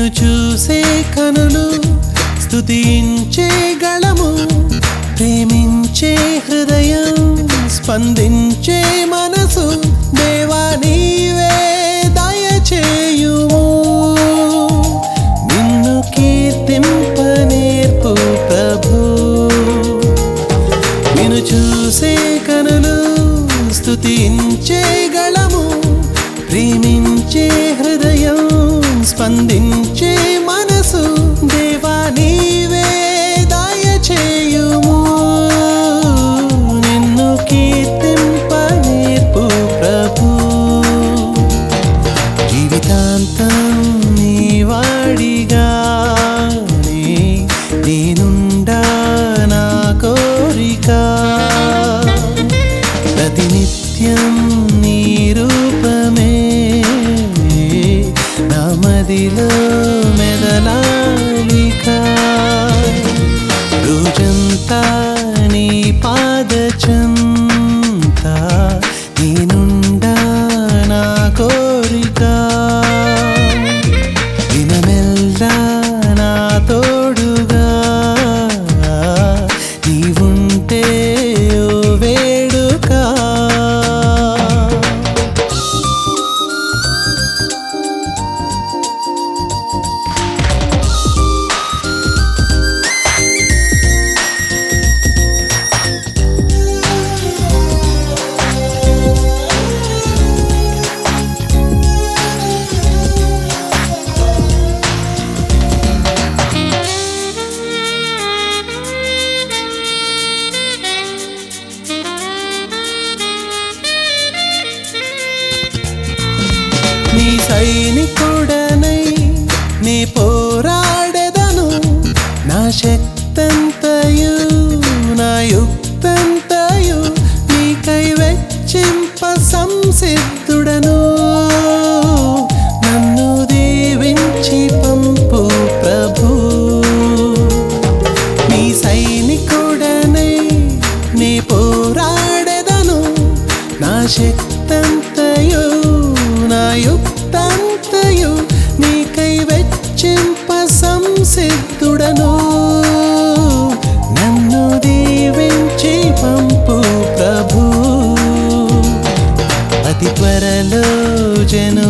నిన్ను చూసే కనులు స్తుతించే గళము ప్రేమించే హృదయం స్పందించే మనసు దేవా నీవే దయచేయుము నిన్ను కీర్తింప నేర్పు ప్రభు నిన్ను చూసే కనులు స్తుతించే గళము ప్రేమించే హృదయం స్పందించే మనసు దేవా నీవే దయచేయుము నిన్ను కీర్తింప నేర్పు ప్రభు జీవితాంతం నీ వాడిగానే నేనుండా నా కోరిక ప్రతినిత్యం నీ రూపమే నా మదిలో మెదలాలిక రోజంతా నీ పాదచంత నేనుండా నా కోరిక దినమెల్లా నా తోడుగా నీవుంటే ఓ వేడుక నీ సైనికుడనై నీ పోరాడెదను నా శక్తంతయు నా యుక్తంతయు నీకై వెచ్చింప సంసిద్ధుడను నన్ను దీవించి పంపు ప్రభు నీ సైనికుడనై నీ పోరాడెదను నా శక్తంతయు నా యుక్తంతయు నీకై వెచ్చింప సంసిద్ధుడను నన్ను దీవించి పంపు ప్రభు అతి త్వరలో జను